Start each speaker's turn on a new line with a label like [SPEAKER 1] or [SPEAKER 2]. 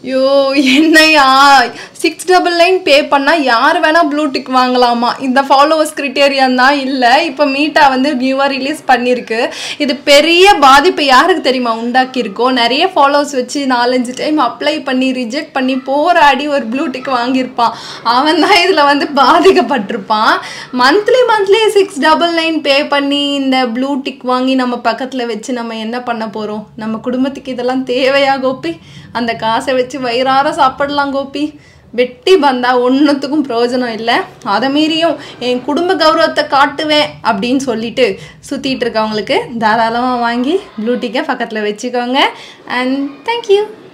[SPEAKER 1] ஐயோ என்னையா six double nine பே பண்ணால் யார் வேணால் ப்ளூடிக் வாங்கலாமா இந்த ஃபாலோவர்ஸ் கிரிட்டேரியன் தான் இல்லை இப்போ மீட்டா வந்து நியூவாக ரிலீஸ் பண்ணியிருக்கு இது பெரிய பாதிப்பை யாருக்கு தெரியுமா உண்டாக்கியிருக்கோம் நிறைய ஃபாலோவர்ஸ் வச்சு நாலஞ்சு டைம் அப்ளை பண்ணி ரிஜெக்ட் பண்ணி போராடி ஒரு ப்ளூடிக் வாங்கியிருப்பான் அவன் தான் இதில் வந்து பாதிக்கப்பட்டிருப்பான் monthly monthly six double nine pay பண்ணி இந்த ப்ளூடிக் வாங்கி நம்ம பக்கத்தில் வச்சு நம்ம என்ன பண்ண போகிறோம் நம்ம குடும்பத்துக்கு இதெல்லாம் தேவையா கோபி அந்த காசை வச்சு வயிறார சாப்பிடலாம் கோபி வெட்டி பந்தா ஒன்றுத்துக்கும் பிரயோஜனம் இல்லை அதை மீறியும் என் குடும்ப கௌரவத்தை காட்டுவேன் அப்படின்னு சொல்லிட்டு சுற்றிட்டு இருக்கவங்களுக்கு தாராளமாக வாங்கி ப்ளூடிக்கை பக்கத்தில் வச்சுக்கோங்க அண்ட் தேங்க்யூ